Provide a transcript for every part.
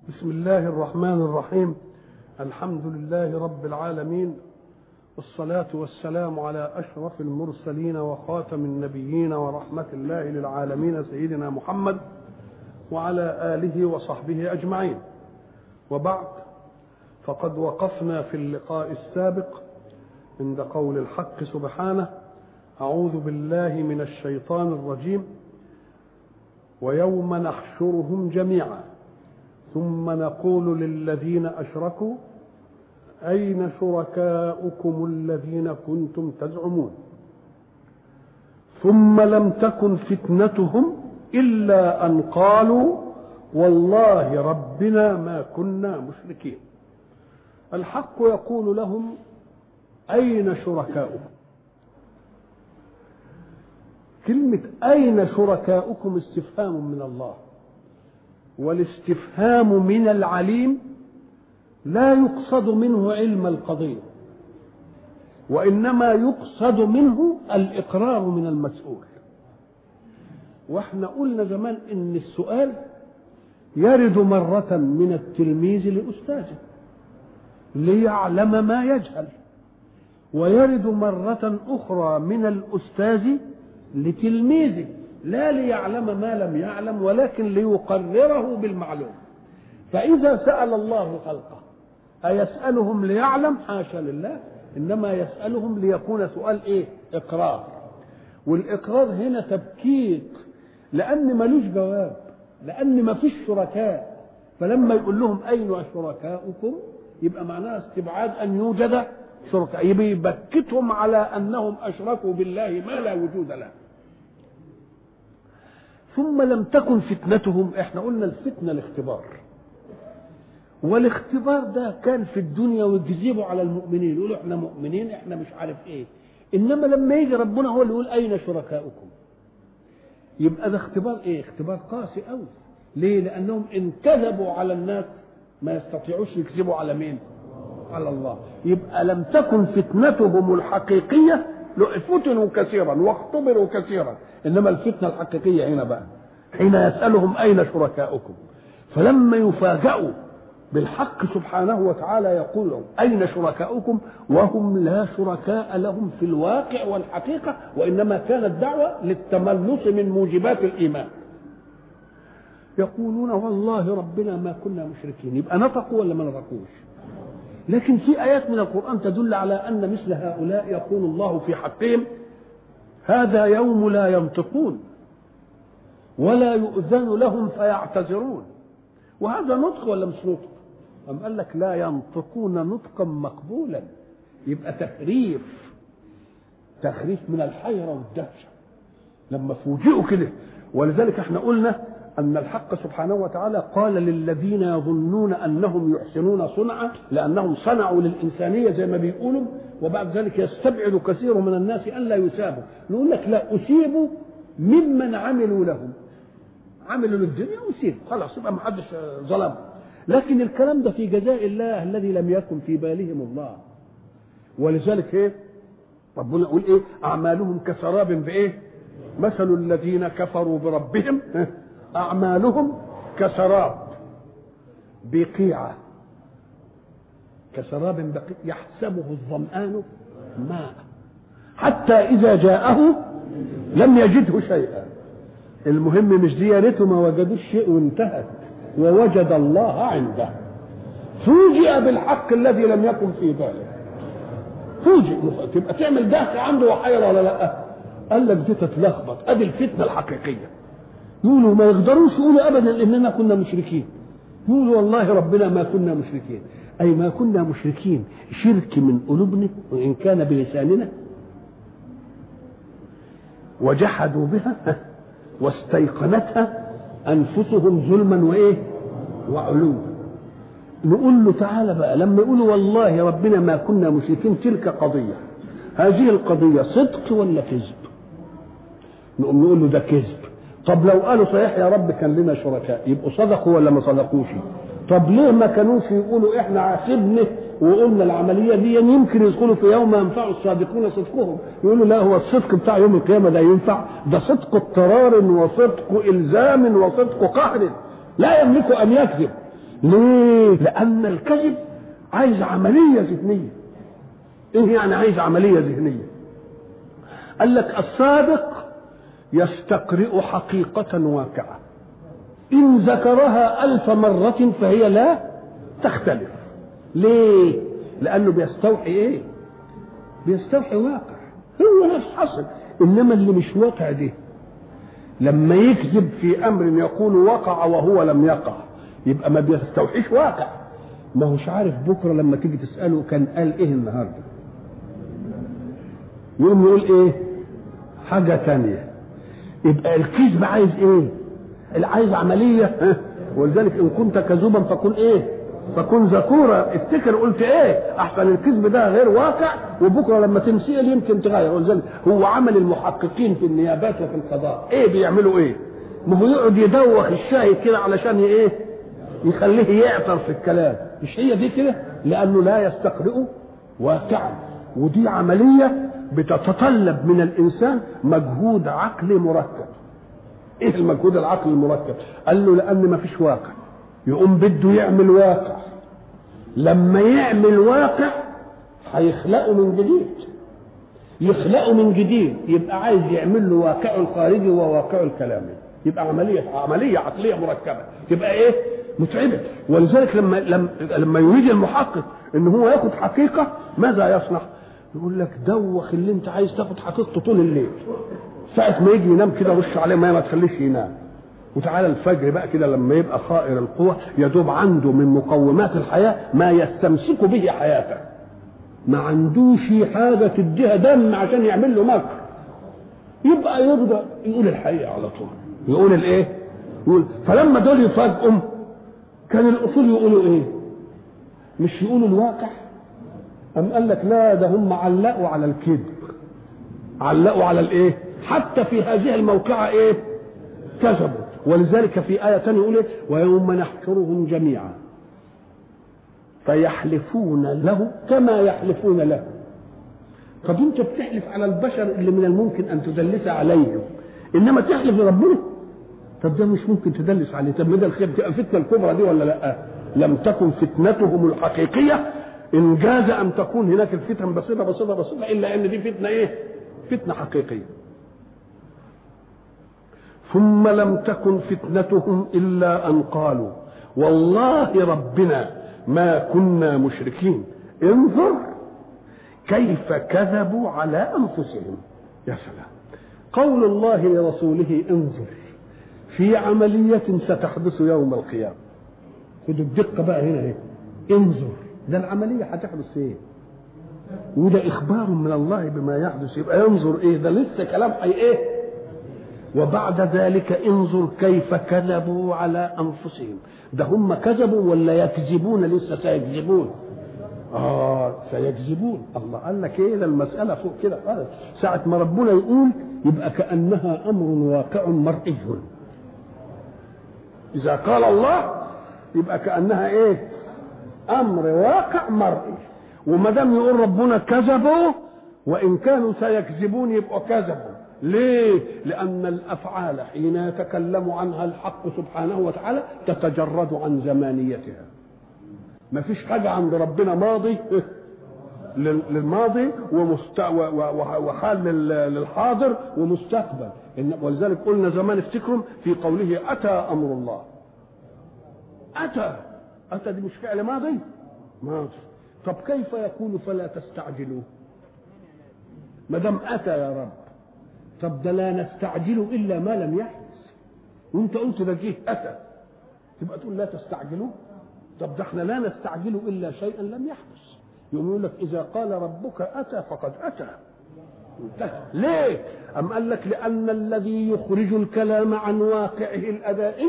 بسم الله الرحمن الرحيم الحمد لله رب العالمين والصلاة والسلام على أشرف المرسلين وخاتم النبيين ورحمة الله للعالمين سيدنا محمد وعلى آله وصحبه أجمعين وبعد فقد وقفنا في اللقاء السابق عند قول الحق سبحانه أعوذ بالله من الشيطان الرجيم ويوم نحشرهم جميعا ثم نقول للذين اشركوا اين شركاؤكم الذين كنتم تزعمون ثم لم تكن فتنتهم الا ان قالوا والله ربنا ما كنا مشركين الحق يقول لهم اين شركاؤكم كلمه اين شركاؤكم استفهام من الله والاستفهام من العليم لا يقصد منه علم القضيه وانما يقصد منه الاقرار من المسؤول واحنا قلنا زمان ان السؤال يرد مره من التلميذ لاستاذه ليعلم ما يجهل ويرد مره اخرى من الاستاذ لتلميذه لا ليعلم ما لم يعلم ولكن ليقرره بالمعلوم فإذا سأل الله خلقه أيسألهم ليعلم حاشا لله إنما يسألهم ليكون سؤال إيه إقرار والإقرار هنا تبكيت لأن ملوش جواب لأن ما فيش شركاء فلما يقول لهم أين شركاؤكم يبقى معناها استبعاد أن يوجد شركاء يبقى يبكتهم على أنهم أشركوا بالله ما لا وجود له ثم لم تكن فتنتهم احنا قلنا الفتنة الاختبار والاختبار ده كان في الدنيا ويكذبوا على المؤمنين يقولوا احنا مؤمنين احنا مش عارف ايه انما لما يجي ربنا هو اللي يقول اين شركاؤكم يبقى ده اختبار ايه اختبار قاسي قوي ليه لانهم ان كذبوا على الناس ما يستطيعوش يكذبوا على مين على الله يبقى لم تكن فتنتهم الحقيقيه فتنوا كثيرا واختبروا كثيرا انما الفتنه الحقيقيه هنا بقى حين يسالهم اين شركاؤكم فلما يفاجئوا بالحق سبحانه وتعالى يقول لهم اين شركاؤكم وهم لا شركاء لهم في الواقع والحقيقه وانما كانت دعوه للتملص من موجبات الايمان يقولون والله ربنا ما كنا مشركين يبقى نطقوا ولا ما نطقوش لكن في آيات من القرآن تدل على أن مثل هؤلاء يقول الله في حقهم هذا يوم لا ينطقون ولا يؤذن لهم فيعتذرون وهذا نطق ولا مش نطق أم قال لك لا ينطقون نطقا مقبولا يبقى تخريف تخريف من الحيرة والدهشة لما فوجئوا كده ولذلك احنا قلنا أن الحق سبحانه وتعالى قال للذين يظنون أنهم يحسنون صنعا لأنهم صنعوا للإنسانية زي ما بيقولوا وبعد ذلك يستبعد كثير من الناس أن لا يسابوا نقول لك لا أسيبوا ممن عملوا لهم عملوا للدنيا أسيبوا خلاص يبقى ما حدش ظلم لكن الكلام ده في جزاء الله الذي لم يكن في بالهم الله ولذلك ايه ربنا يقول ايه اعمالهم كسراب بايه مثل الذين كفروا بربهم أعمالهم كسراب بقيعة كسراب بقيع يحسبه الظمآن ماء حتى إذا جاءه لم يجده شيئا المهم مش دي يا ريته ما وجدوش شيء وانتهت ووجد الله عنده فوجئ بالحق الذي لم يكن في باله فوجئ تبقى تعمل دهش عنده وحيرة ولا لا قال لك دي تتلخبط ادي الفتنه الحقيقيه يقولوا ما يقدروش يقولوا ابدا اننا كنا مشركين يقولوا والله ربنا ما كنا مشركين اي ما كنا مشركين شرك من قلوبنا وان كان بلساننا وجحدوا بها واستيقنتها انفسهم ظلما وايه وعلوا نقول له تعالى بقى لما يقولوا والله ربنا ما كنا مشركين تلك قضيه هذه القضيه صدق ولا كذب نقوم نقول له ده كذب طب لو قالوا صحيح يا رب كان لنا شركاء يبقوا صدقوا ولا ما صدقوش طب ليه ما كانوش يقولوا احنا عاتبنا وقلنا العمليه دي يمكن يدخلوا في يوم ينفع الصادقون صدقهم يقولوا لا هو الصدق بتاع يوم القيامه ده ينفع ده صدق اضطرار وصدق الزام وصدق قهر لا يملك ان يكذب ليه لان الكذب عايز عمليه ذهنيه ايه يعني عايز عمليه ذهنيه قال لك الصادق يستقرئ حقيقه واقعه ان ذكرها الف مره فهي لا تختلف ليه لانه بيستوحي ايه بيستوحي واقع هو نفس حصل انما اللي مش واقع ده لما يكذب في امر يقول وقع وهو لم يقع يبقى ما بيستوحيش واقع ما هوش عارف بكره لما تيجي تساله كان قال ايه النهارده يقوم يقول ايه حاجه تانية يبقى الكذب عايز ايه عايز عمليه ها؟ ولذلك ان كنت كذوبا فكن ايه فكن ذكورا افتكر قلت ايه احسن الكذب ده غير واقع وبكره لما تنسال يمكن تغير ولذلك هو عمل المحققين في النيابات وفي القضاء ايه بيعملوا ايه ما هو يقعد يدوخ الشاهد كده علشان ايه يخليه يعطر في الكلام مش هي دي كده لانه لا يستقرئ واقعا ودي عمليه بتتطلب من الانسان مجهود عقلي مركب ايه المجهود العقلي المركب قال له لان ما فيش واقع يقوم بده يعمل واقع لما يعمل واقع هيخلقه من جديد يخلقه من جديد يبقى عايز يعمل له واقعه الخارجي وواقعه الكلامي يبقى عمليه عمليه عقليه مركبه تبقى ايه متعبه ولذلك لما لما لما يريد المحقق ان هو ياخد حقيقه ماذا يصنع يقول لك دوخ اللي انت عايز تاخد حقيقته طول الليل ساعة ما يجي ينام كده رش عليه ميه ما تخليش ينام وتعالى الفجر بقى كده لما يبقى خائر القوة يدوب عنده من مقومات الحياة ما يستمسك به حياته ما عندوش حاجة تديها دم عشان يعمل له مكر يبقى يبدأ يقول الحقيقة على طول يقول الايه يقول فلما دول يفاجئوا كان الاصول يقولوا ايه مش يقولوا الواقع أم قال لك لا ده هم علقوا على الكذب علقوا على الايه حتى في هذه الموقعة ايه كذبوا ولذلك في آية ثانية يقول إيه؟ ويوم نحشرهم جميعا فيحلفون له كما يحلفون له طب انت بتحلف على البشر اللي من الممكن ان تدلس عليهم انما تحلف لربنا طب ده مش ممكن تدلس عليه طب ما ده الخير تبقى الفتنه الكبرى دي ولا لا لم تكن فتنتهم الحقيقيه ان جاز ان تكون هناك الفتن بسيطه بسيطه بسيطه الا ان دي فتنه ايه فتنه حقيقيه ثم لم تكن فتنتهم الا ان قالوا والله ربنا ما كنا مشركين انظر كيف كذبوا على انفسهم يا سلام قول الله لرسوله انظر في عملية ستحدث يوم القيامة خدوا الدقة بقى هنا ايه انظر ده العملية هتحدث ايه وده اخبار من الله بما يحدث يبقى ينظر ايه ده لسه كلام حي ايه وبعد ذلك انظر كيف كذبوا على انفسهم ده هم كذبوا ولا يكذبون لسه سيكذبون اه سيكذبون الله قال لك ايه ده المساله فوق كده خالص ساعه ما ربنا يقول يبقى كانها امر واقع مرئي اذا قال الله يبقى كانها ايه امر واقع مرئي وما دام يقول ربنا كذبوا وان كانوا سيكذبون يبقوا كذبوا ليه لان الافعال حين يتكلم عنها الحق سبحانه وتعالى تتجرد عن زمانيتها ما فيش حاجه عند ربنا ماضي للماضي ومست... وحال للحاضر ومستقبل ولذلك قلنا زمان افتكروا في قوله اتى امر الله اتى اتى دي مش فعل ماضي ماضي طب كيف يقول فلا تستعجلوا ما دام اتى يا رب طب ده لا نستعجل الا ما لم يحدث وانت قلت ده جه اتى تبقى تقول لا تستعجلوا طب ده احنا لا نستعجل الا شيئا لم يحدث يقوم يقول لك اذا قال ربك اتى فقد اتى انتهى ليه ام قال لك لان الذي يخرج الكلام عن واقعه الادائي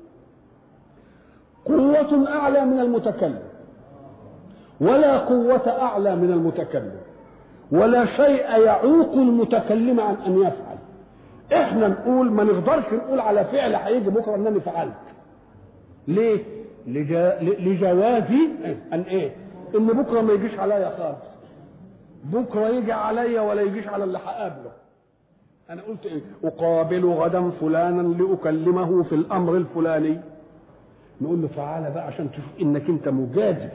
قوة أعلى من المتكلم ولا قوة أعلى من المتكلم ولا شيء يعوق المتكلم عن أن يفعل احنا نقول ما نقدرش نقول على فعل هيجي بكره انني فعلت ليه لجا... لجوازي ان ايه ان بكره ما يجيش عليا خالص بكره يجي عليا ولا يجيش على اللي هقابله انا قلت ايه اقابل غدا فلانا لاكلمه في الامر الفلاني نقول له تعالى بقى عشان تشوف انك انت مجازف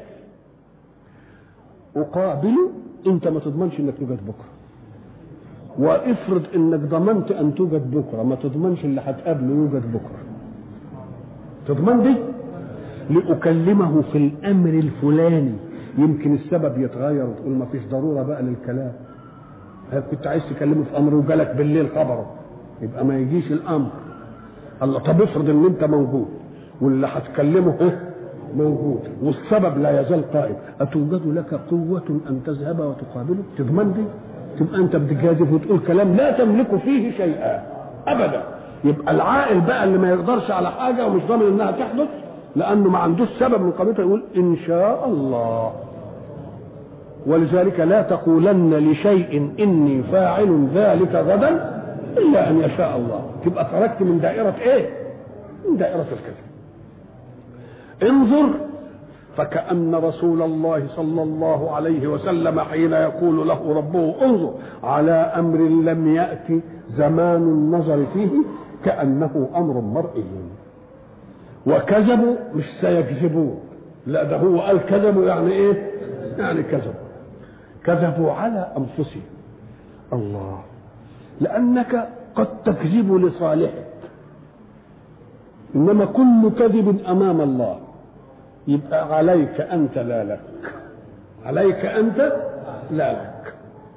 اقابله انت ما تضمنش انك توجد بكره وافرض انك ضمنت ان توجد بكره ما تضمنش اللي هتقابله يوجد بكره تضمن دي لاكلمه في الامر الفلاني يمكن السبب يتغير وتقول ما فيش ضروره بقى للكلام كنت عايز تكلمه في امر وجالك بالليل خبره يبقى ما يجيش الامر الله طب افرض ان انت موجود واللي هتكلمه ايه موجود والسبب لا يزال قائم أتوجد لك قوة أن تذهب وتقابله تضمن دي تبقى أنت بتجازف وتقول كلام لا تملك فيه شيئا أبدا يبقى العاقل بقى اللي ما يقدرش على حاجة ومش ضامن إنها تحدث لأنه ما عندوش سبب من قبيلته يقول إن شاء الله ولذلك لا تقولن لشيء إني فاعل ذلك غدا إلا أن يشاء الله تبقى خرجت من دائرة إيه؟ من دائرة الكذب انظر فكأن رسول الله صلى الله عليه وسلم حين يقول له ربه انظر على أمر لم يأتي زمان النظر فيه كأنه أمر مرئي وكذبوا مش سيكذبون لا ده هو قال كذبوا يعني ايه يعني كذبوا كذبوا على أنفسهم الله لأنك قد تكذب لصالحك إنما كل كذب أمام الله يبقى عليك أنت لا لك عليك أنت لا لك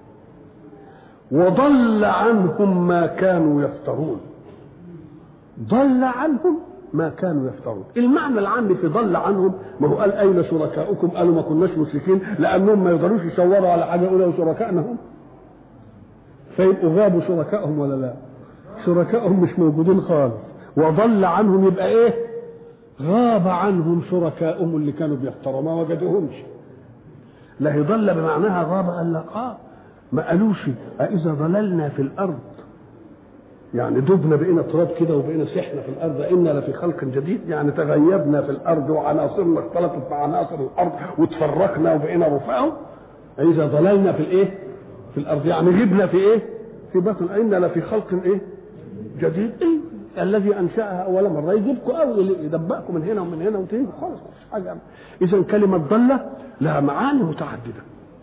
وضل عنهم ما كانوا يفترون ضل عنهم ما كانوا يفترون المعنى العام في ضل عنهم ما هو قال أين شركاؤكم قالوا ما كناش مشركين لأنهم ما يقدروش يشوروا على حاجة يقولوا شركائنا هم فيبقوا غابوا شركائهم ولا لا شركائهم مش موجودين خالص وضل عنهم يبقى ايه غاب عنهم شركاؤهم اللي كانوا بيحترموا ما وجدوهمش لا هي ضل بمعناها غاب قال لا اه ما قالوش أإذا ضللنا في الأرض يعني دبنا بقينا تراب كده وبقينا سحنا في الأرض إنا لفي خلق جديد يعني تغيبنا في الأرض وعناصرنا اختلطت مع عناصر الأرض وتفرقنا وبقينا رفاع إذا ضللنا في الإيه؟ في الأرض يعني غبنا في إيه؟ في بطن إنا لفي خلق إيه؟ جديد إيه؟ الذي انشاها اول مره يجيبكم قوي يدبقكم من هنا ومن هنا وتيجوا خالص مش حاجه اذا كلمه ضله لها معاني متعدده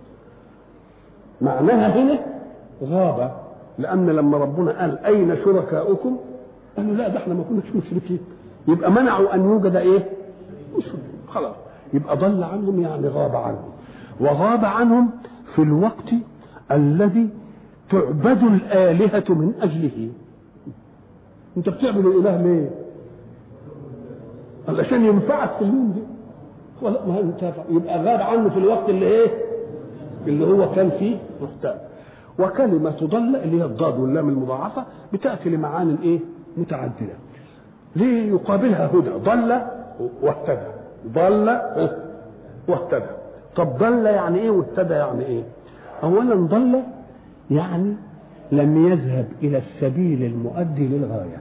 معناها هنا غابه لان لما ربنا قال اين شركاؤكم قالوا لا ده احنا ما كناش مشركين يبقى منعوا ان يوجد ايه مشرك خلاص يبقى ضل عنهم يعني غاب عنهم وغاب عنهم في الوقت الذي تعبد الآلهة من أجله انت بتعبد الاله ليه؟ علشان ينفعك في اليوم دي ولا ما انت يبقى غاب عنه في الوقت اللي ايه؟ اللي هو كان فيه محتاج وكلمة ضل اللي هي الضاد واللام المضاعفة بتأتي لمعان ايه؟ متعددة ليه يقابلها هدى ضل واهتدى ضل واهتدى طب ضل يعني ايه واهتدى يعني ايه؟ أولا ضل يعني لم يذهب إلى السبيل المؤدي للغاية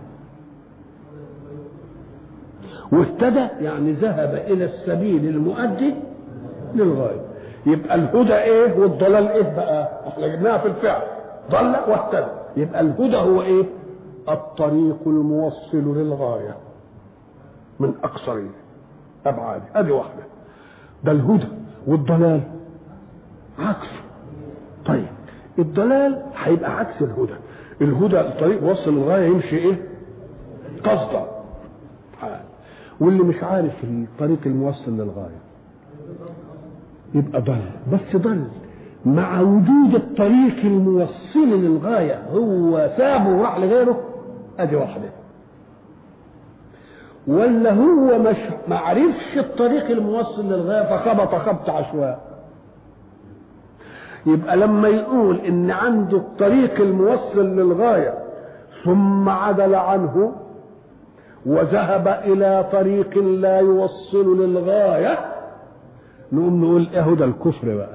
واهتدى يعني ذهب إلى السبيل المؤدي للغاية يبقى الهدى ايه والضلال ايه بقى احنا جبناها في الفعل ضل واهتدى يبقى الهدى هو ايه الطريق الموصل للغاية من أقصر أبعاد أدي واحدة ده الهدى والضلال عكسه طيب الضلال هيبقى عكس الهدى الهدى الطريق وصل للغايه يمشي ايه قصدا واللي مش عارف الطريق الموصل للغايه يبقى ضل بس ضل مع وجود الطريق الموصل للغايه هو سابه وراح لغيره ادي واحده ولا هو مش ما عرفش الطريق الموصل للغايه فخبط خبط عشواء يبقى لما يقول ان عنده الطريق الموصل للغايه ثم عدل عنه وذهب الى طريق لا يوصل للغايه نقوم نقول ايه ده الكفر بقى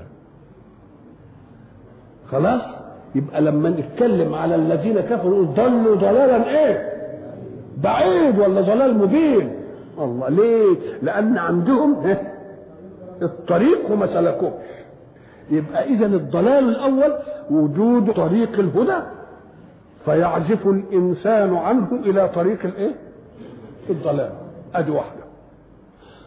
خلاص يبقى لما نتكلم على الذين كفروا نقول ضلوا ضلالا ايه بعيد ولا ضلال مبين الله ليه لان عندهم الطريق وما سلكوش يبقى اذا الضلال الاول وجود طريق الهدى فيعزف الانسان عنه الى طريق الايه الضلال ادي واحده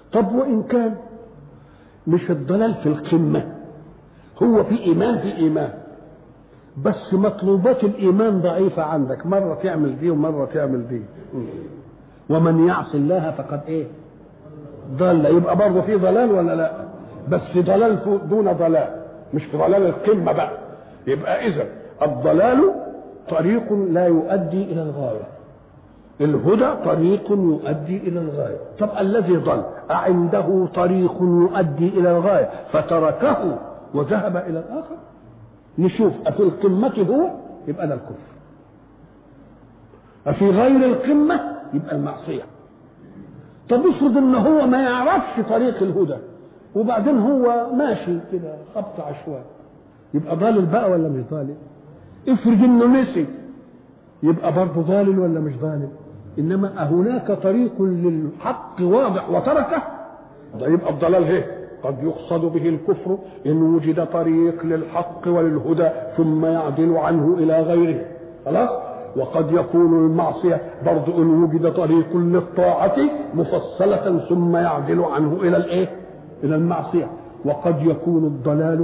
طب وإن كان مش الضلال في القمة هو في إيمان في إيمان بس مطلوبات الإيمان ضعيفة عندك مرة تعمل دي ومرة تعمل دي ومن يعص الله فقد إيه ضل يبقى برضه في ضلال ولا لا بس ضلال دون ضلال مش في ضلال القمة بقى يبقى إذا الضلال طريق لا يؤدي إلى الغاية الهدى طريق يؤدي إلى الغاية طب الذي ضل أعنده طريق يؤدي إلى الغاية فتركه وذهب إلى الآخر نشوف أفي القمة هو يبقى ده الكفر أفي غير القمة يبقى المعصية طب افرض ان هو ما يعرفش طريق الهدى وبعدين هو ماشي كده خبط عشوائي يبقى ضالل بقى ولا مش ضالل افرض انه نسي يبقى برضه ضالل ولا مش ضالل انما هناك طريق للحق واضح وتركه ده يبقى الضلال هي قد يقصد به الكفر ان وجد طريق للحق وللهدى ثم يعدل عنه الى غيره خلاص وقد يكون المعصية برضو إن وجد طريق للطاعة مفصلة ثم يعدل عنه إلى الإيه؟ إلى المعصية وقد يكون الضلال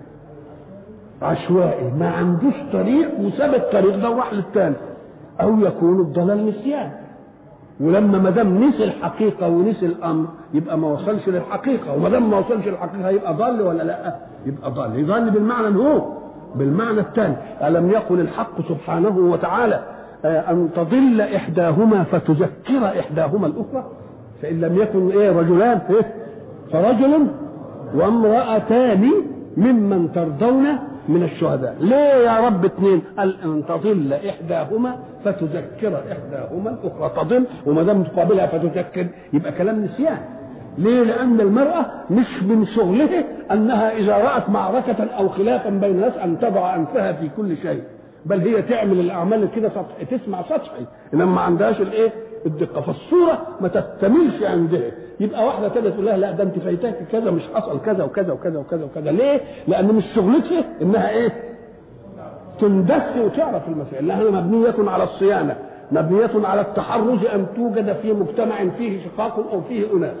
عشوائي ما عندوش طريق وساب الطريق ده وراح للتاني أو يكون الضلال نسيان ولما ما دام نسي الحقيقة ونسي الأمر يبقى ما وصلش للحقيقة وما دام ما وصلش للحقيقة يبقى ضل ولا لا؟ يبقى ضل يضل بالمعنى هو بالمعنى الثاني ألم يقل الحق سبحانه وتعالى أن تضل إحداهما فتذكر إحداهما الأخرى فإن لم يكن إيه رجلان إيه فرجل وامرأتان ممن ترضون من الشهداء ليه يا رب اثنين قال ان تضل احداهما فتذكر احداهما الاخرى تضل وما دام تقابلها فتذكر يبقى كلام نسيان ليه؟ لأن المرأة مش من شغلها أنها إذا رأت معركة أو خلافا بين الناس أن تضع أنفها في كل شيء، بل هي تعمل الأعمال كده سطحي تسمع سطحي، إنما ما عندهاش الإيه؟ الدقة، فالصورة ما تكتملش عندها، يبقى واحدة تانية تقول لها لا ده أنت فايتاك كذا مش حصل كذا وكذا وكذا وكذا وكذا، ليه؟ لأن مش شغلتها إنها إيه؟ تندس وتعرف المسائل، لأنها مبنية على الصيانة، مبنية على التحرز أن توجد في مجتمع فيه شقاق أو فيه أناس.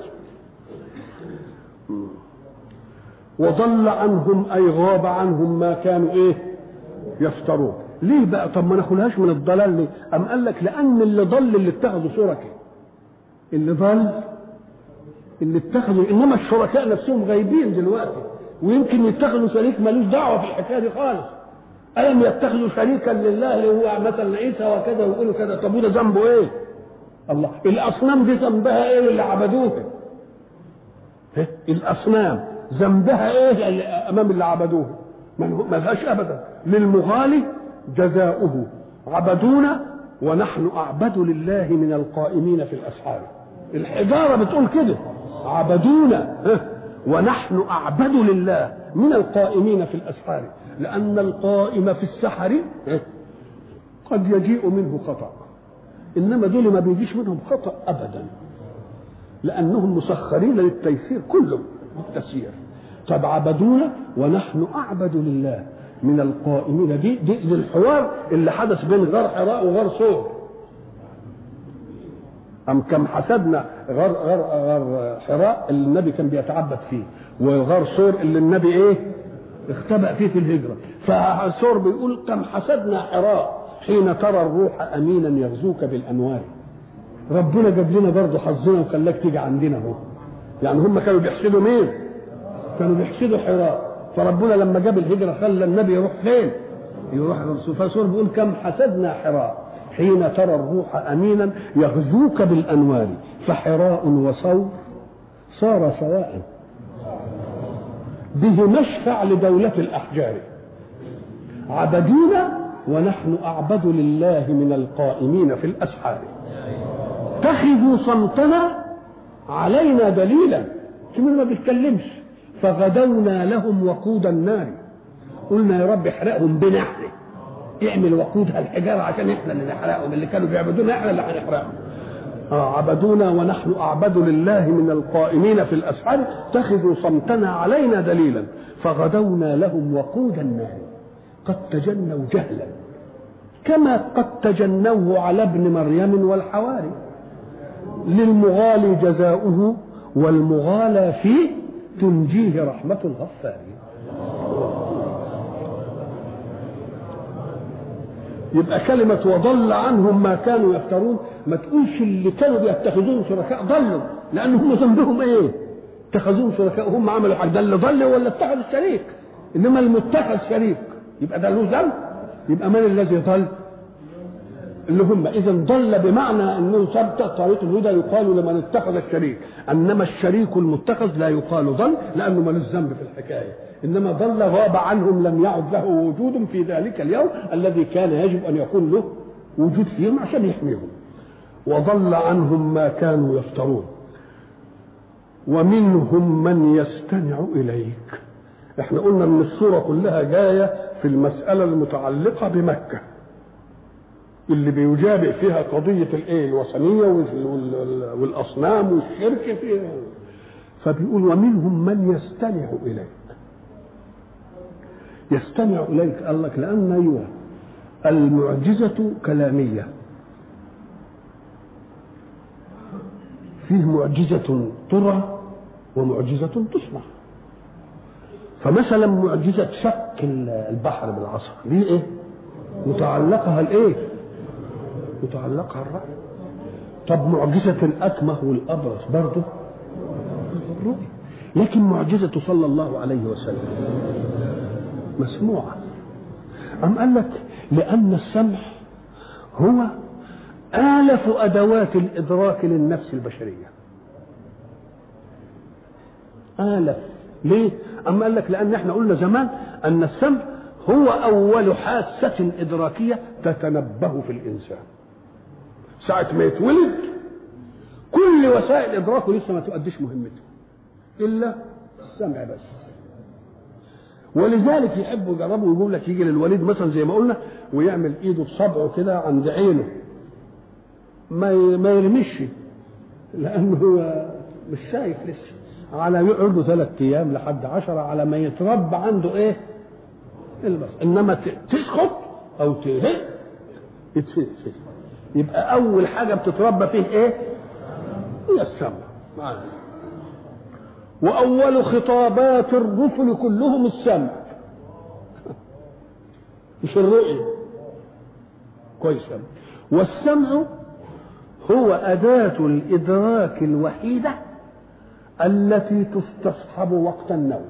وضل عنهم اي غاب عنهم ما كانوا ايه يفترون ليه بقى طب ما ناخدهاش من الضلال ليه ام قال لك لان اللي ضل اللي اتخذوا شركاء اللي ضل اللي اتخذوا انما الشركاء نفسهم غايبين دلوقتي ويمكن يتخذوا شريك ملوش دعوه في الحكايه دي خالص الم يتخذوا شريكا لله اللي هو مثلا عيسى وكذا ويقولوا كذا طب وده ذنبه ايه الله الاصنام دي ذنبها ايه اللي عبدوها الاصنام ذنبها ايه امام اللي عبدوه ما لهاش ابدا للمغالي جزاؤه عبدونا ونحن اعبد لله من القائمين في الاسحار الحجاره بتقول كده عبدونا ونحن اعبد لله من القائمين في الاسحار لان القائم في السحر قد يجيء منه خطا انما دول ما بيجيش منهم خطا ابدا لانهم مسخرين للتيسير كله بالتسيير طب عبدونا ونحن اعبد لله من القائمين دي دي, دي الحوار اللي حدث بين غار حراء وغار صور أم كم حسبنا غار غار غار حراء اللي النبي كان بيتعبد فيه وغار صور اللي النبي ايه اختبأ فيه في الهجرة فصور بيقول كم حسبنا حراء حين ترى الروح أمينا يغزوك بالأنوار ربنا جاب لنا برضه حظنا وخلاك تيجي عندنا اهو يعني هم كانوا بيحسدوا مين؟ كانوا بيحسدوا حراء فربنا لما جاب الهجرة خلى النبي يروح فين؟ يروح الرسول فسور بيقول كم حسدنا حراء حين ترى الروح أمينا يغزوك بالأنوار فحراء وصور صار سواء به مشفع لدولة الأحجار عبدونا ونحن أعبد لله من القائمين في الأسحار اتخذوا صمتنا علينا دليلا كمان ما بيتكلمش فغدونا لهم وقود النار قلنا يا رب احرقهم بنا احنا اعمل وقودها الحجاره عشان احنا اللي نحرقهم اللي كانوا بيعبدونا احنا اللي هنحرقهم آه عبدونا ونحن اعبد لله من القائمين في الاسحار اتخذوا صمتنا علينا دليلا فغدونا لهم وقود النار قد تجنوا جهلا كما قد تجنوه على ابن مريم والحواري للمغالي جزاؤه والمغالى فيه تنجيه رحمة الغفار يبقى كلمة وضل عنهم ما كانوا يفترون ما تقولش اللي كانوا بيتخذوهم شركاء ضلوا لأن هم ذنبهم إيه؟ اتخذوهم شركاء وهم عملوا حاجة ده اللي ضل ولا اتخذ الشريك إنما المتخذ شريك يبقى ده له ذنب يبقى من الذي ضل؟ اللي هم اذا ضل بمعنى انه ثبت طريق الهدى يقال لمن اتخذ الشريك انما الشريك المتخذ لا يقال ضل لانه ملوش ذنب في الحكايه انما ضل غاب عنهم لم يعد له وجود في ذلك اليوم الذي كان يجب ان يكون له وجود فيهم عشان يحميهم وضل عنهم ما كانوا يفترون ومنهم من يستمع اليك احنا قلنا ان السوره كلها جايه في المساله المتعلقه بمكه اللي بيجابه فيها قضية الايه الوثنية والأصنام والشرك فيها فبيقول ومنهم من يستمع إليك يستمع إليك قال لك لأن أيوة المعجزة كلامية فيه معجزة ترى ومعجزة تسمع فمثلا معجزة شق البحر بالعصا دي ايه؟ متعلقها الايه؟ يتعلقها الرأي طب معجزة الأكمه والأبرص برضه الرؤية لكن معجزة صلى الله عليه وسلم مسموعة أم قال لك لأن السمع هو آلف أدوات الإدراك للنفس البشرية آلف ليه؟ أم قال لك لأن احنا قلنا زمان أن السمع هو أول حاسة إدراكية تتنبه في الإنسان ساعة ما يتولد كل وسائل إدراكه لسه ما تؤديش مهمته إلا السمع بس ولذلك يحبوا يجربوا ويقول لك يجي للوليد مثلا زي ما قلنا ويعمل ايده بصبعه كده عند عينه ما ما يرمش لانه هو مش شايف لسه على يقعد له ثلاث ايام لحد عشرة على ما يتربى عنده ايه البس انما تسقط او تهد يتفلت يبقى اول حاجه بتتربى فيه ايه هي السمع معنا واول خطابات الرسل كلهم السمع مش الرؤيه كويس والسمع هو أداة الإدراك الوحيدة التي تستصحب وقت النوم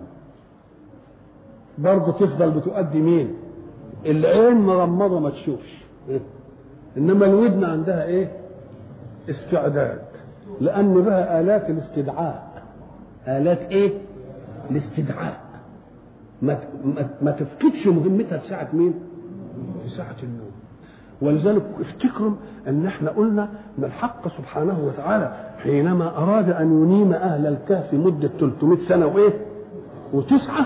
برضه تفضل بتؤدي مين العين مغمضة ما تشوفش انما الودن عندها ايه استعداد لان بها الات الاستدعاء الات ايه الاستدعاء ما ما تفقدش مهمتها في ساعه مين في ساعه النوم ولذلك افتكروا ان احنا قلنا ان الحق سبحانه وتعالى حينما اراد ان ينيم اهل الكهف مده 300 سنه وايه وتسعه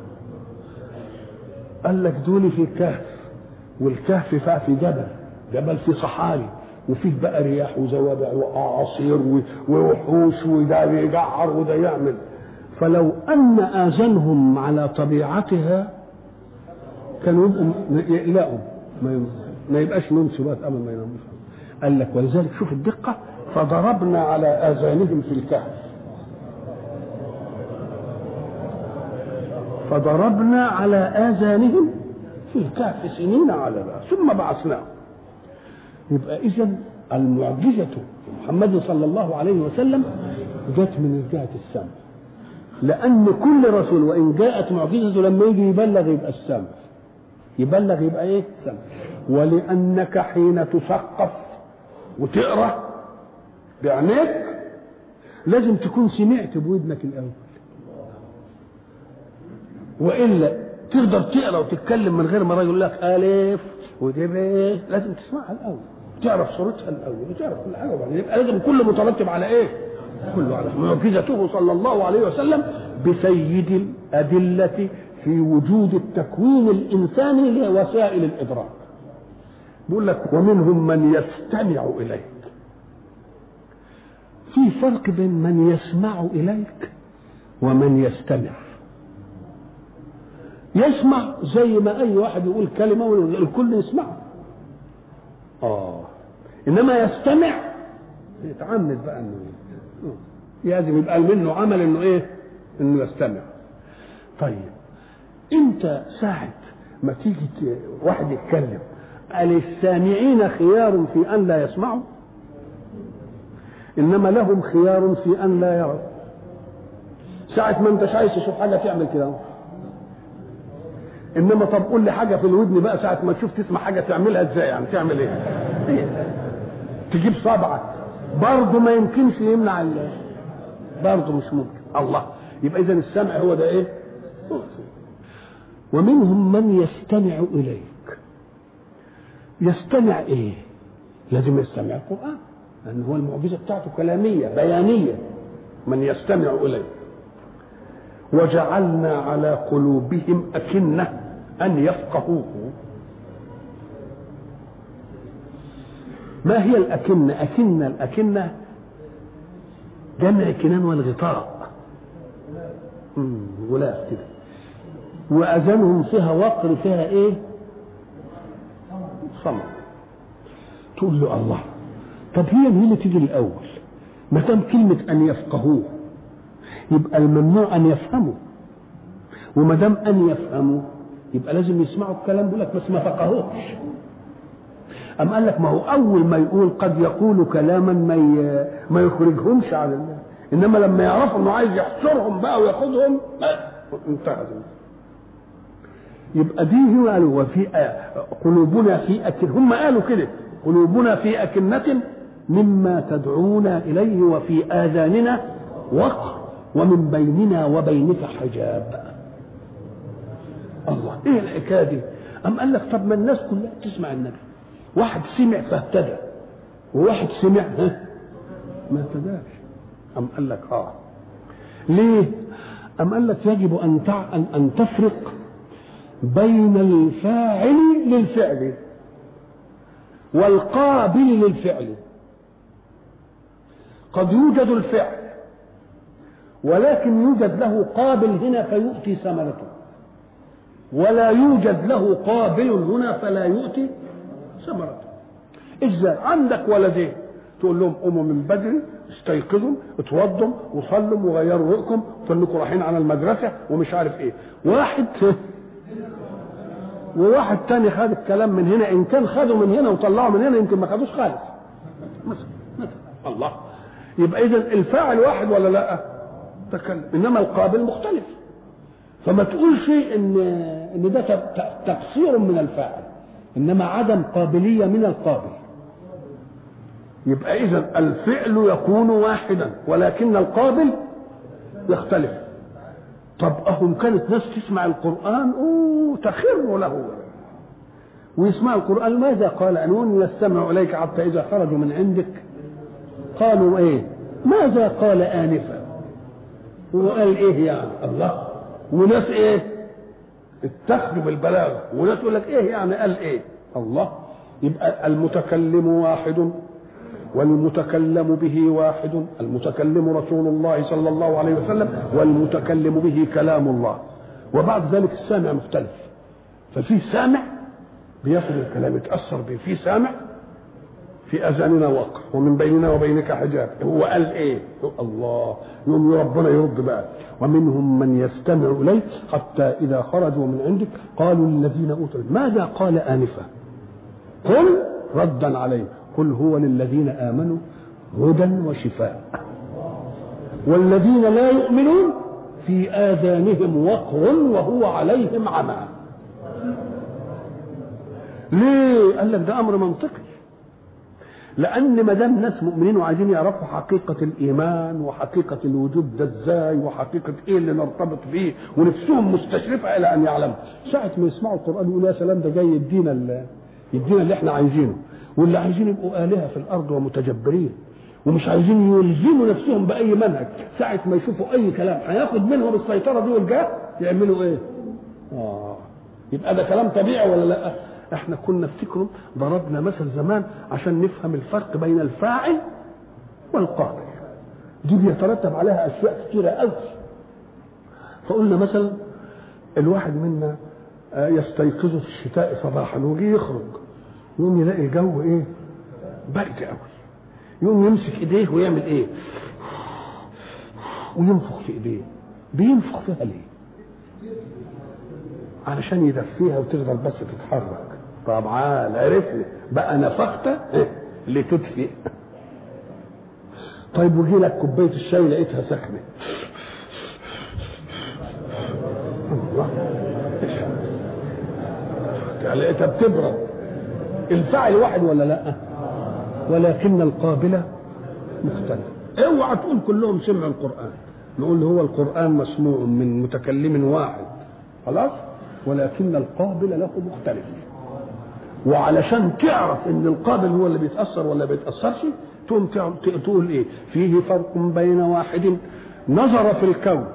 قال لك دول في كهف والكهف في جبل جبل في صحاري وفيه بقى رياح وزوابع واعاصير ووحوش وده يجعر وده يعمل فلو ان اذانهم على طبيعتها كانوا يبقوا يقلقوا ما يبقاش نوم سبات ابدا ما يناموش قال لك ولذلك شوف الدقه فضربنا على اذانهم في الكهف فضربنا على اذانهم في الكهف سنين على ثم بعثناهم يبقى اذا المعجزه محمد صلى الله عليه وسلم جت من جهه السمع لان كل رسول وان جاءت معجزته لما يجي يبلغ يبقى السمع يبلغ يبقى ايه السمع ولانك حين تثقف وتقرا بعينيك لازم تكون سمعت بودنك الاول والا تقدر تقرا وتتكلم من غير ما يقول لك الف ودي بايه لازم تسمعها الاول تعرف صورتها الاول وتعرف كل حاجه وبعدين يبقى لازم كله مترتب على ايه؟ كله على معجزته صلى الله عليه وسلم بسيد الادله في وجود التكوين الانساني لوسائل الادراك بيقول لك ومنهم من يستمع اليك في فرق بين من يسمع اليك ومن يستمع يسمع زي ما اي واحد يقول كلمه والكل يسمعها اه انما يستمع يتعمد بقى انه لازم يبقى منه عمل انه ايه انه يستمع طيب انت ساعة ما تيجي ت- واحد يتكلم قال السامعين خيار في ان لا يسمعوا انما لهم خيار في ان لا يروا ساعة ما انتش عايز تشوف حاجة تعمل كده اهو. انما طب قول لي حاجة في الودن بقى ساعة ما تشوف تسمع حاجة تعملها ازاي يعني تعمل ايه؟ إيه؟ تجيب صبعك برضه ما يمكنش يمنع ال برضه مش ممكن الله يبقى اذا السمع هو ده ايه؟ هو السمع. ومنهم من يستمع اليك يستمع ايه؟ لازم يستمع القرآن لأن هو المعجزة بتاعته كلامية بيانية من يستمع إليه وجعلنا على قلوبهم أكنة أن يفقهوه ما هي الأكنة؟ أكنة الأكنة جمع كنان والغطاء مم، غلاف كده وأذانهم فيها وقر فيها إيه؟ صمت تقول له الله طب هي مين اللي تيجي الأول؟ ما دام كلمة أن يفقهوه يبقى الممنوع أن يفهموا وما دام أن يفهموا يبقى لازم يسمعوا الكلام بيقول لك بس ما فقهوش أم قال لك ما هو أول ما يقول قد يقول كلاما ما ي... ما يخرجهمش على الله إنما لما يعرفوا إنه عايز يحصرهم بقى وياخدهم انتهى يبقى دي هو قالوا وفي قلوبنا في أكن هم قالوا كده قلوبنا في أكنة مما تدعونا إليه وفي آذاننا وقر ومن بيننا وبينك حجاب الله ايه الحكايه دي أم قال لك طب ما الناس كلها تسمع النبي واحد سمع فاهتدى وواحد سمع ها ما اهتداش أم قال لك اه ليه أم قال لك يجب أن تع... أن أن تفرق بين الفاعل للفعل والقابل للفعل قد يوجد الفعل ولكن يوجد له قابل هنا فيؤتي ثمرته ولا يوجد له قابل هنا فلا يؤتي ثمرته ازاي عندك ولدين تقول لهم قوموا من بدري استيقظوا اتوضوا وصلوا وغيروا رؤكم فانكم رايحين على المدرسه ومش عارف ايه واحد وواحد تاني خد الكلام من هنا ان كان خده من هنا وطلعه من هنا يمكن ما خدوش خالص مثلا مثلا الله يبقى اذا الفاعل واحد ولا لا تكلم انما القابل مختلف فما تقولش ان ان ده تقصير من الفاعل انما عدم قابليه من القابل يبقى اذا الفعل يكون واحدا ولكن القابل يختلف طب اهم كانت ناس تسمع القران اوه تخر له ويسمع القران ماذا قال انون يستمع اليك حتى اذا خرجوا من عندك قالوا ايه ماذا قال انفا هو قال ايه يعني الله وناس ايه اتخذوا بالبلاغه وناس يقول لك ايه يعني قال ايه الله يبقى المتكلم واحد والمتكلم به واحد المتكلم رسول الله صلى الله عليه وسلم والمتكلم به كلام الله وبعد ذلك السامع مختلف ففي سامع بياخذ الكلام يتاثر به في سامع في اذاننا وقر ومن بيننا وبينك حجاب هو قال ايه الله يوم ربنا يرد بقى ومنهم من يستمع اليك حتى اذا خرجوا من عندك قالوا للذين اوتوا ماذا قال انفا قل ردا عليه قل هو للذين امنوا هدى وشفاء والذين لا يؤمنون في اذانهم وقر وهو عليهم عمى ليه قال لك ده امر منطقي لان ما دام ناس مؤمنين وعايزين يعرفوا حقيقه الايمان وحقيقه الوجود ده ازاي وحقيقه ايه اللي نرتبط بيه ونفسهم مستشرفه الى ان يعلموا ساعه ما يسمعوا القران يقولوا يا سلام ده جاي يدينا يدينا اللي احنا عايزينه واللي عايزين يبقوا آلهة في الأرض ومتجبرين ومش عايزين يلزموا نفسهم بأي منهج ساعة ما يشوفوا أي كلام هياخد منهم السيطرة دي والجاه يعملوا إيه؟ آه يبقى ده كلام طبيعي ولا لا؟ احنا كنا افتكروا ضربنا مثل زمان عشان نفهم الفرق بين الفاعل والقابل دي بيترتب عليها اشياء كثيره قوي فقلنا مثلا الواحد منا يستيقظ في الشتاء صباحا ويجي يخرج يقوم يلاقي الجو ايه برد قوي يقوم يمسك ايديه ويعمل ايه وينفخ في ايديه بينفخ فيها ليه علشان يدفيها وتقدر بس تتحرك طبعا عرفني بقى نفخت إيه؟ لتدفئ طيب وجي لك كوبايه الشاي لقيتها سخنه الله لقيتها بتبرد الفعل واحد ولا لا ولكن القابله مختلف اوعى تقول كلهم سمعوا القران نقول هو القران مسموع من متكلم واحد خلاص ولكن القابل له مختلف وعلشان تعرف ان القابل هو اللي بيتاثر ولا بيتاثرش تقوم تقول ايه فيه فرق بين واحد نظر في الكون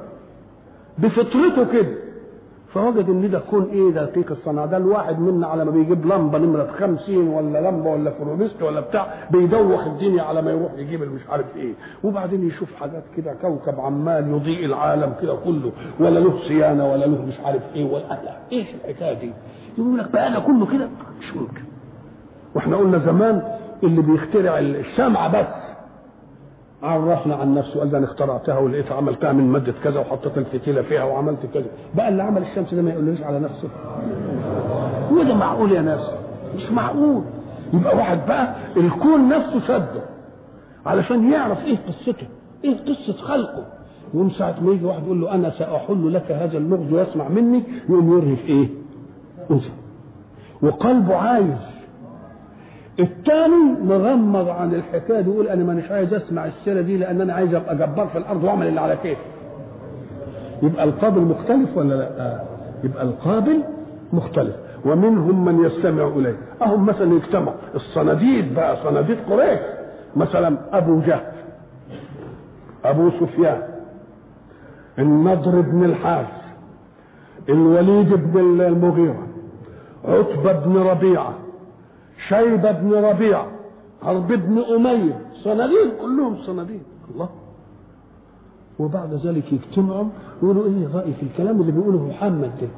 بفطرته كده فوجد ان ده كون ايه دقيق الصنع ده الواحد منا على ما بيجيب لمبه نمره 50 ولا لمبه ولا فلوريست ولا بتاع بيدوخ الدنيا على ما يروح يجيب مش عارف ايه وبعدين يشوف حاجات كده كوكب عمال يضيء العالم كده كله ولا له صيانه ولا له مش عارف ايه ولا لا ايش الحكايه دي؟ يقول لك بقى انا كله كده مش ممكن واحنا قلنا زمان اللي بيخترع الشمعه بس عرفنا عن نفسه قال ده انا اخترعتها ولقيتها عملتها من ماده كذا وحطيت الفتيله فيها وعملت كذا بقى اللي عمل الشمس ده ما يقولوش على نفسه هو ده معقول يا ناس مش معقول يبقى واحد بقى الكون نفسه شده علشان يعرف ايه قصته ايه قصه خلقه يوم ساعة ما يجي واحد يقول له أنا سأحل لك هذا اللغز ويسمع مني يقوم يرهف إيه؟ أنثى وقلبه عايز الثاني مغمض عن الحكايه دي يقول انا مانيش عايز اسمع السيره دي لان انا عايز ابقى جبار في الارض واعمل اللي على كيفي يبقى القابل مختلف ولا لا آه. يبقى القابل مختلف ومنهم من يستمع اليه اهم مثلا يجتمع الصناديد بقى صناديد قريش مثلا ابو جهل ابو سفيان النضر بن الحارث الوليد بن المغيره عتبه بن ربيعه شيبة بن ربيعة حرب بن أمية صناديد كلهم صناديد الله وبعد ذلك يجتمعوا يقولوا ايه رأي في الكلام اللي بيقوله محمد ده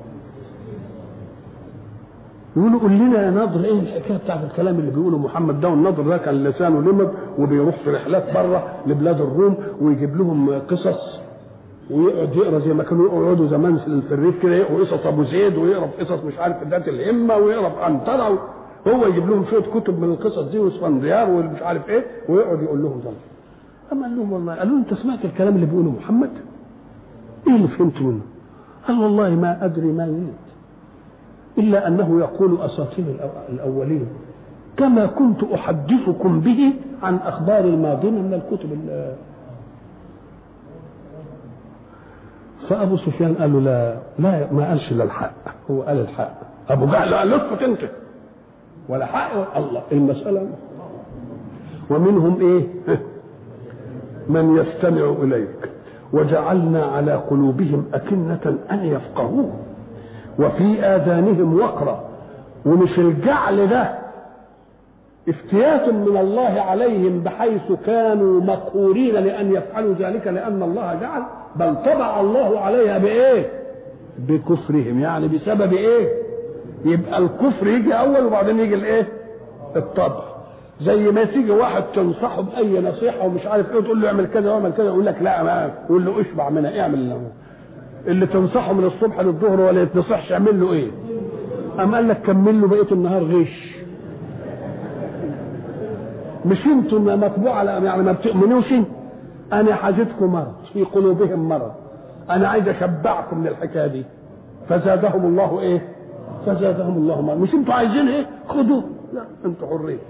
يقولوا قول لنا يا ناظر ايه الحكايه بتاعت الكلام اللي بيقوله محمد ده والناظر ده كان لسانه لمد وبيروح في رحلات بره لبلاد الروم ويجيب لهم قصص ويقعد يقرا زي ما كانوا يقعدوا زمان في الريف كده يقروا قصص ابو زيد ويقرا قصص مش عارف ذات الهمه ويقرا في عنتره هو يجيب لهم شويه كتب من القصص دي واسفنديار ومش عارف ايه ويقعد يقول لهم ده اما قال لهم والله قالوا انت سمعت الكلام اللي بيقوله محمد؟ ايه اللي فهمت منه؟ قال والله ما ادري ما يريد الا انه يقول اساطير الاولين كما كنت احدثكم به عن اخبار الماضين من الكتب فابو سفيان قال له لا لا ما قالش الا الحق هو قال الحق ابو جهل قال له اسكت انت ولا حق الله المسألة ومنهم ايه من يستمع إليك وجعلنا على قلوبهم أكنة أن يفقهوه وفي آذانهم وقرا ومش الجعل ده افتيات من الله عليهم بحيث كانوا مقهورين لأن يفعلوا ذلك لأن الله جعل بل طبع الله عليها بإيه بكفرهم يعني بسبب إيه يبقى الكفر يجي اول وبعدين يجي الايه الطبع زي ما تيجي واحد تنصحه باي نصيحه ومش عارف ايه وتقول له اعمل كذا واعمل كذا يقول لك لا ما يقول له اشبع منها اعمل له اللي تنصحه من الصبح للظهر ولا يتنصحش اعمل له ايه قام قال لك كمل له بقيه النهار غش مش انتم مطبوع على يعني ما بتؤمنوش انا حاجتكم مرض في قلوبهم مرض انا عايز اشبعكم من الحكايه دي فزادهم الله ايه فزادهم الله مرض مش انتوا عايزين ايه خدوه لا انتوا حرين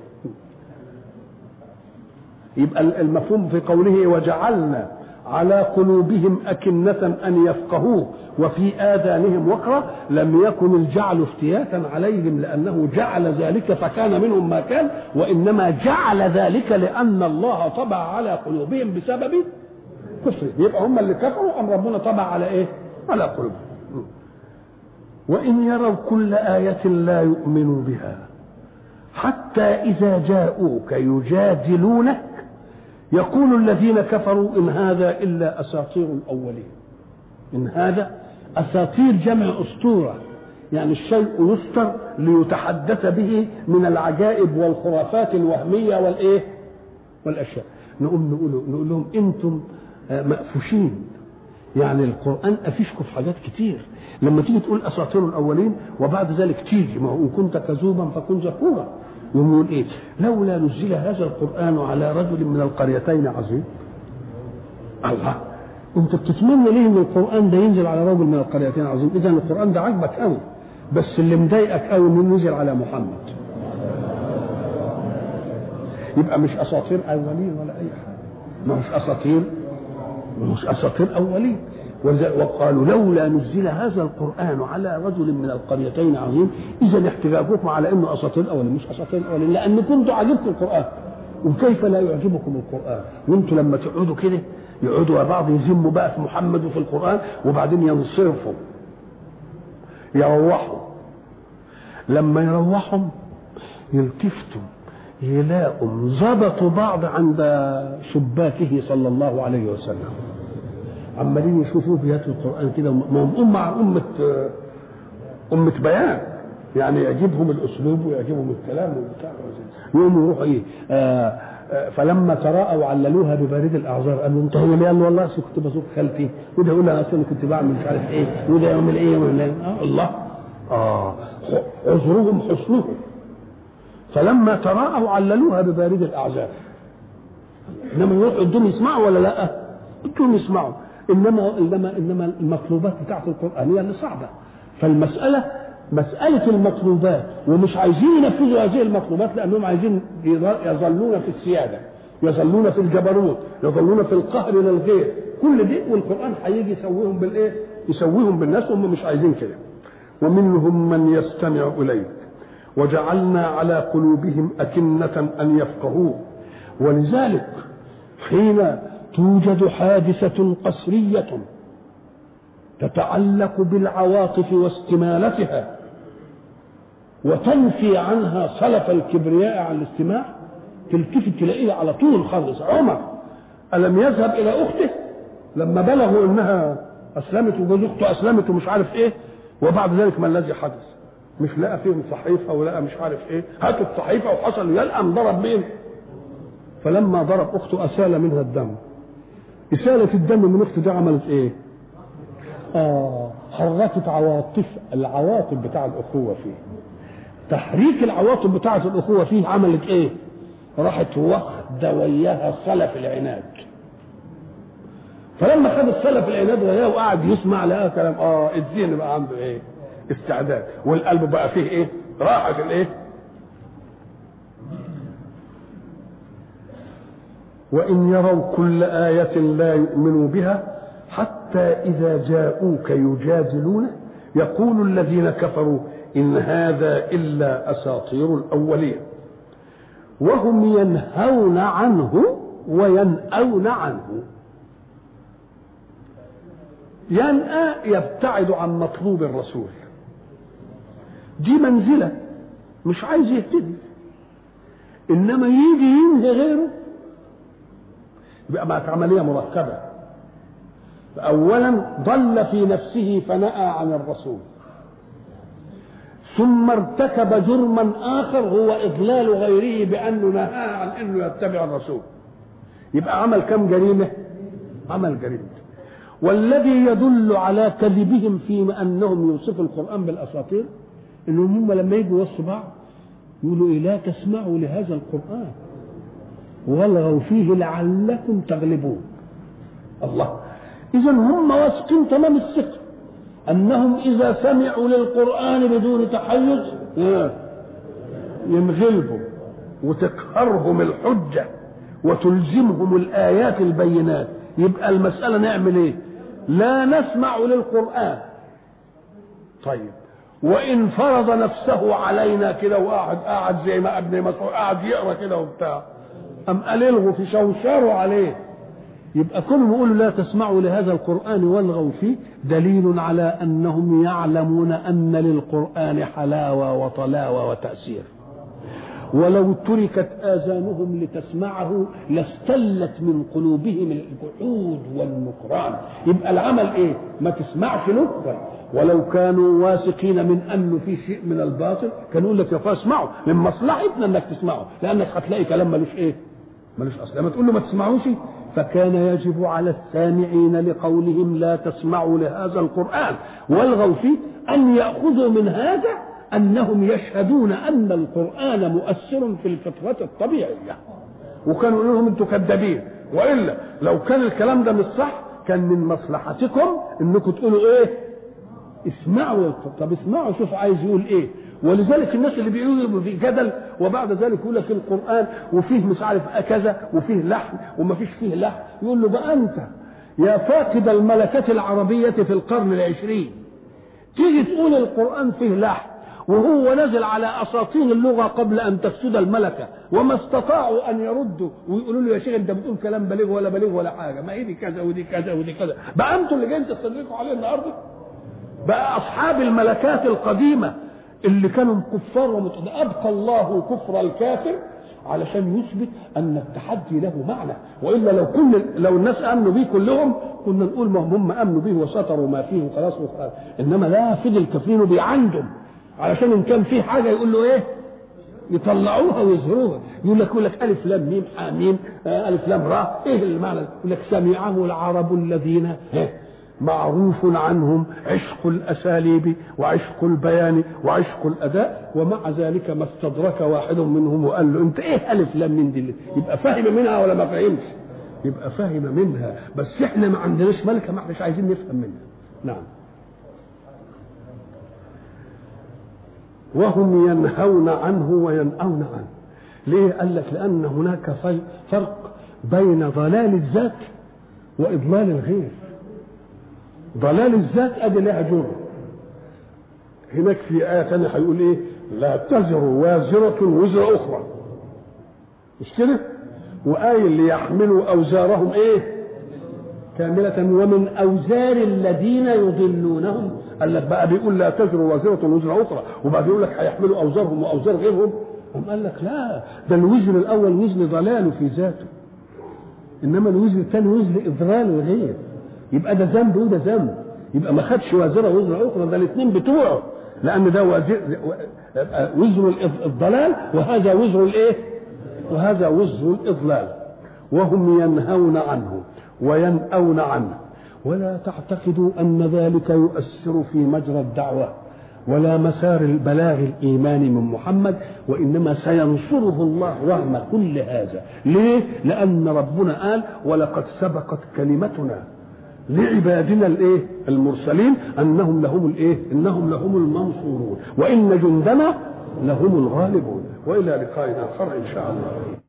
يبقى المفهوم في قوله وجعلنا على قلوبهم أكنة أن يفقهوه وفي آذانهم وقرا لم يكن الجعل افتياتا عليهم لأنه جعل ذلك فكان منهم ما كان وإنما جعل ذلك لأن الله طبع على قلوبهم بسبب كفرهم يبقى هم اللي كفروا أم ربنا طبع على إيه؟ على قلوبهم وإن يروا كل آية لا يؤمنوا بها حتى إذا جاءوك يجادلونك يقول الذين كفروا إن هذا إلا أساطير الأولين إن هذا أساطير جمع أسطورة يعني الشيء يستر ليتحدث به من العجائب والخرافات الوهمية والإيه والأشياء نقوم نقول نقول لهم أنتم مقفوشين يعني القرآن أفيشكم في حاجات كتير لما تيجي تقول أساطير الأولين وبعد ذلك تيجي ما هو إن كنت كذوبا فكن ذكورا يقول إيه لولا نزل هذا القرآن على رجل من القريتين عظيم الله انت بتتمنى ليه ان القران ده ينزل على رجل من القريتين عظيم اذا القران ده عاجبك قوي بس اللي مضايقك قوي انه نزل على محمد يبقى مش اساطير اولين ولا اي حاجه ما مش اساطير مش اساطير اولين وقالوا لولا نزل هذا القران على رجل من القريتين عظيم اذا احتجاجكم على انه اساطير اولين مش اساطير اولين لان كنتم عجبكم القران وكيف لا يعجبكم القران وانتم لما تقعدوا كده يقعدوا بعض يذموا بقى في محمد وفي القران وبعدين ينصرفوا يروحوا لما يروحوا يلتفتوا يلاقوا ظبطوا بعض عند شباكه صلى الله عليه وسلم عمالين يشوفوه في القران كده ما هم امه عن امه امه بيان يعني يعجبهم الاسلوب ويعجبهم الكلام وبتاع يقوموا يروحوا ايه آه آه فلما تراءوا عللوها ببارد الاعذار قالوا انت هو قال له والله اصل كنت بزور خالتي وده يقول انا اصلا كنت بعمل مش عارف ايه وده يعمل ايه ولا ايه آه الله اه عذرهم حسنهم فلما تراءوا عللوها ببارد الاعذار انما يروحوا الدنيا يسمعوا ولا لا؟ الدنيا يسمعوا انما انما انما المطلوبات بتاعت القران هي اللي صعبه فالمساله مسألة المطلوبات ومش عايزين ينفذوا هذه المطلوبات لأنهم عايزين يظلون في السيادة يظلون في الجبروت يظلون في القهر للغير كل دي والقرآن هيجي يسويهم بالإيه؟ يسويهم بالناس وهم مش عايزين كده ومنهم من يستمع إليك وجعلنا على قلوبهم أكنة أن يفقهوه ولذلك حين توجد حادثة قسرية تتعلق بالعواطف واستمالتها وتنفي عنها صلف الكبرياء عن الاستماع تلتفت تلاقيه على طول خالص عمر ألم يذهب إلى أخته لما بلغوا إنها أسلمت وجوز أخته أسلمت ومش عارف إيه وبعد ذلك ما الذي حدث مش لقى فيهم صحيفة ولقى مش عارف إيه هاتوا الصحيفة وحصل يلقم ضرب مين فلما ضرب أخته أسال منها الدم إسالة الدم من أخته دي عملت إيه؟ آه حركت عواطف العواطف بتاع الأخوة فيه تحريك العواطف بتاعة الأخوة فيه عملت إيه؟ راحت واخدة وياها صلف العناد فلما خد السلف العناد وياه وقعد يسمع لها كلام اه الدين بقى عنده ايه؟ استعداد والقلب بقى فيه ايه؟ راحة الايه؟ وإن يروا كل آية لا يؤمنوا بها حتى إذا جاءوك يجادلون يقول الذين كفروا إن هذا إلا أساطير الأولين وهم ينهون عنه وينأون عنه ينأى يبتعد عن مطلوب الرسول دي منزلة مش عايز يهتدي إنما يجي ينهي غيره يبقى بقت عملية مركبة أولا ضل في نفسه فنأى عن الرسول ثم ارتكب جرما آخر هو إضلال غيره بأنه نهاه عن أنه يتبع الرسول يبقى عمل كم جريمة عمل جريمة والذي يدل على كذبهم في أنهم يوصفوا القرآن بالأساطير أنهم هم لما يجوا يوصوا بعض يقولوا إيه لا تسمعوا لهذا القرآن والغوا فيه لعلكم تغلبون الله إذا هم واثقين تمام الثقة أنهم إذا سمعوا للقرآن بدون تحيز ينغلبوا وتقهرهم الحجة وتلزمهم الآيات البينات يبقى المسألة نعمل إيه؟ لا نسمع للقرآن طيب وإن فرض نفسه علينا كده وقعد قاعد زي ما ابن مسعود قاعد يقرا كده وبتاع أم قال الغوا في شوشروا عليه يبقى كلهم يقولوا لا تسمعوا لهذا القرآن والغوا فيه دليل على أنهم يعلمون أن للقرآن حلاوة وطلاوة وتأثير ولو تركت آذانهم لتسمعه لاستلت من قلوبهم الجحود والنكران يبقى العمل ايه ما تسمعش له ولو كانوا واثقين من انه في شيء من الباطل كانوا يقول لك يا اخويا اسمعوا من مصلحتنا انك تسمعه لانك هتلاقي كلام ملوش ايه ملوش اصل لما تقول له ما تسمعوش فكان يجب على السامعين لقولهم لا تسمعوا لهذا القران والغوا فيه ان ياخذوا من هذا انهم يشهدون ان القران مؤثر في الفطره الطبيعيه وكانوا يقولوا لهم انتوا كذابين والا لو كان الكلام ده مش صح كان من مصلحتكم انكم تقولوا ايه اسمعوا طب اسمعوا شوف عايز يقول ايه ولذلك الناس اللي بيقولوا في جدل وبعد ذلك يقول لك القران وفيه مش عارف كذا وفيه لحن وما فيش فيه لحن يقول له بقى انت يا فاقد الملكة العربية في القرن العشرين تيجي تقول القرآن فيه لحن وهو نزل على اساطين اللغه قبل ان تفسد الملكه وما استطاعوا ان يردوا ويقولوا له يا شيخ انت بتقول كلام بليغ ولا بليغ ولا حاجه ما هي دي كذا ودي كذا ودي كذا بقى انتوا اللي جايين تستدركوا عليه النهارده بقى اصحاب الملكات القديمه اللي كانوا كفار ومت... ابقى الله كفر الكافر علشان يثبت ان التحدي له معنى والا لو كل لو الناس امنوا به كلهم كنا نقول ما هم امنوا به وستروا ما فيه وخلاص وخلاص انما لا فضل الكافرين بيعندهم علشان ان كان في حاجه يقول له ايه يطلعوها ويظهروها يقول لك يقول لك الف لام ميم حاميم الف لام راء ايه المعنى يقول لك سمعه العرب الذين معروف عنهم عشق الاساليب وعشق البيان وعشق الاداء ومع ذلك ما استدرك واحد منهم وقال له انت ايه الف لام من دي يبقى فاهم منها ولا ما فهمش يبقى فاهم منها بس احنا ما عندناش ملكه ما احناش عايزين نفهم منها نعم وهم ينهون عنه وينأون عنه ليه قال لك لأن هناك فرق بين ضلال الذات وإضلال الغير ضلال الذات أدي لها جرم هناك في آية ثانية هيقول إيه لا تزر وازرة وزر أخرى مش كده وآية اللي يحملوا أوزارهم إيه كاملة ومن أوزار الذين يضلونهم قال لك بقى بيقول لا تزر وازرة وزر أخرى وبعد يقول لك هيحملوا أوزارهم وأوزار غيرهم قام قال لك لا ده الوزر الأول وزر ضلاله في ذاته إنما الوزر الثاني وزر إضلال الغير يبقى ده ذنب وده ذنب يبقى ما خدش وازرة وزر أخرى ده الاثنين بتوعه لأن ده وزر وزر الضلال وهذا وزر الإيه؟ وهذا وزر الإضلال وهم ينهون عنه وينأون عنه ولا تعتقدوا أن ذلك يؤثر في مجرى الدعوة ولا مسار البلاغ الإيماني من محمد وإنما سينصره الله رغم كل هذا ليه؟ لأن ربنا قال ولقد سبقت كلمتنا لعبادنا الايه المرسلين انهم لهم الايه انهم لهم المنصورون وان جندنا لهم الغالبون والى لقاء اخر ان شاء الله